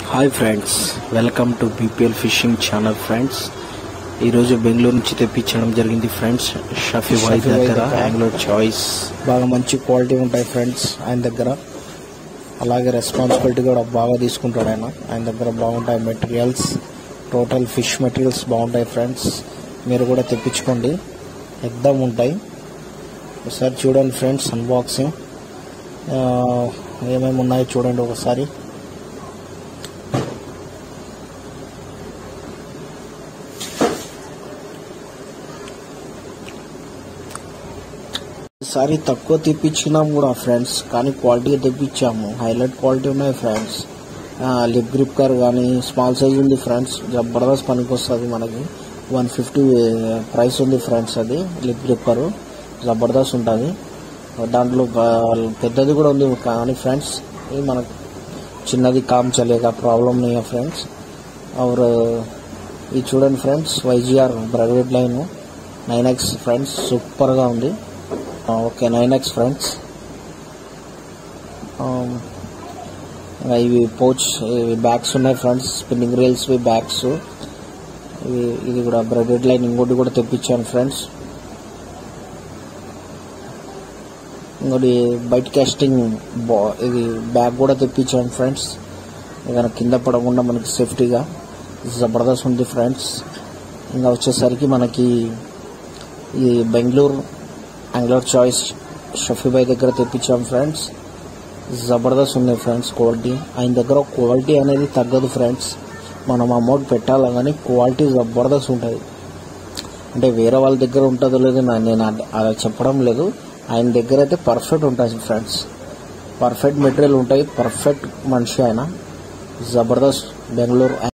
Hi friends welcome to BPL fishing channel friends ఈరోజు బెంగళూరు నుంచి తెప్పించడం జరిగింది ఫ్రెండ్స్ షఫీ బాయ్ షఫీ బాయ్ దగ్గర దగ్గర. ఆంగ్లో చాయిస్ బాగా మంచి క్వాలిటీ ఉంటాయి ఫ్రెండ్స్ ఆయన దగ్గర అలాగే రెస్పాన్సిబిలిటీ కూడా బాగా తీసుకుంటాడు ఆయన ఆయన దగ్గర బాగుంటాయి మెటీరియల్స్ టోటల్ ఫిష్ మెటీరియల్స్ బాగుంటాయి ఫ్రెండ్స్ మీరు కూడా తెప్పించుకోండి ఎగ్దమ్ ఉంటాయి ఒకసారి చూడండి ఫ్రెండ్స్ అన్బాక్సింగ్ ఏమేమి ఉన్నాయో చూడండి ఒకసారి ఈసారి తక్కువ తెప్పించినాం కూడా ఫ్రెండ్స్ కానీ క్వాలిటీ తెప్పించాము హైలైట్ క్వాలిటీ ఉన్నాయి ఫ్రెండ్స్ లిప్ గ్రిప్ కార్ కానీ స్మాల్ సైజ్ ఉంది ఫ్రెండ్స్ జబర్దస్త్ పనికి వస్తుంది మనకి వన్ ఫిఫ్టీ ప్రైస్ ఉంది ఫ్రెండ్స్ అది లిప్ గ్రిప్ కారు జబర్దస్త్ ఉంటుంది దాంట్లో బా- పెద్దది కూడా ఉంది కానీ ఫ్రెండ్స్ ఇది మనకు చిన్నది కామ్ చలేగా ప్రాబ్లం नहीं ఫ్రెండ్స్ और ఇది చూడండి friends YGR private line nine X friends సూపర్గా ఉంది ఆ, ఓకే నైన్ ఎక్స్ ఫ్రెండ్స్ ఇంకా ఇవి పోచ్ ఇవి బ్యాగ్స్ ఉన్నాయి ఫ్రెండ్స్ స్పిన్నింగ్ రీల్స్ బ్యాగ్స్ ఇవి ఇది కూడా బ్రెడెడ్ లైన్ ఇంకోటి కూడా తెప్పించాను ఫ్రెండ్స్ ఇంకోటి బయట కాస్టింగ్ బా ఇది బ్యాగ్ కూడా తెప్పించాను ఫ్రెండ్స్ ఏదైనా కింద పడకుండా మనకి సేఫ్టీగా జబర్దస్త్ ఉంది ఫ్రెండ్స్ ఇంకా వచ్చేసరికి మనకి ఈ బెంగళూరు యాంగ్లర్ చాయిస్ షఫీబాయ్ దగ్గర తెప్పించాం ఫ్రెండ్స్ జబర్దస్త్ ఉంది ఫ్రెండ్స్ క్వాలిటీ ఆయన దగ్గర క్వాలిటీ అనేది తగ్గదు ఫ్రెండ్స్ మనం అమౌంట్ పెట్టాలి కానీ క్వాలిటీ జబర్దస్త్ ఉంటుంది అంటే వేరే వాళ్ళ దగ్గర ఉంటుందో లేదో నా- నేను అద- అలా చెప్పడం లేదు ఆయన దగ్గర అయితే పర్ఫెక్ట్ ఉంటుంది ఫ్రెండ్స్ పర్ఫెక్ట్ మెటీరియల్ ఉంటాయి పర్ఫెక్ట్ మనిషి ఆయన జబర్దస్త్ బెంగళూరు